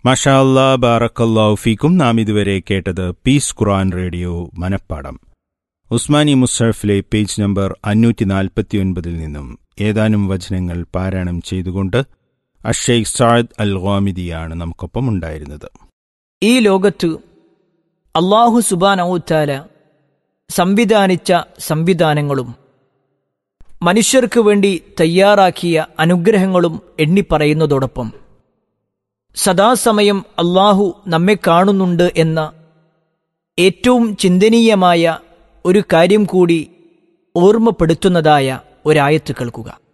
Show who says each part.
Speaker 1: മഷാ അല്ലാ ബാറക്കല്ലാഹു ഫീക്കും നാം ഇതുവരെ കേട്ടത് പീസ് ഖുറാൻ റേഡിയോ മനപ്പാടം ഉസ്മാനി മുസഫിലെ പേജ് നമ്പർ അഞ്ഞൂറ്റി നാൽപ്പത്തിയൊൻപതിൽ നിന്നും ഏതാനും വചനങ്ങൾ പാരായണം ചെയ്തുകൊണ്ട് അഷെയ്ഖ് സാദ് അൽ ഗ്വാമിദിയാണ് നമുക്കൊപ്പം ഉണ്ടായിരുന്നത്
Speaker 2: ഈ ലോകത്ത് അള്ളാഹു സുബാനൌത്താല സംവിധാനിച്ച സംവിധാനങ്ങളും മനുഷ്യർക്ക് വേണ്ടി തയ്യാറാക്കിയ അനുഗ്രഹങ്ങളും എണ്ണിപ്പറയുന്നതോടൊപ്പം സദാസമയം അള്ളാഹു നമ്മെ കാണുന്നുണ്ട് എന്ന ഏറ്റവും ചിന്തനീയമായ ഒരു കാര്യം കൂടി ഓർമ്മപ്പെടുത്തുന്നതായ ഒരായത്ത് കേൾക്കുക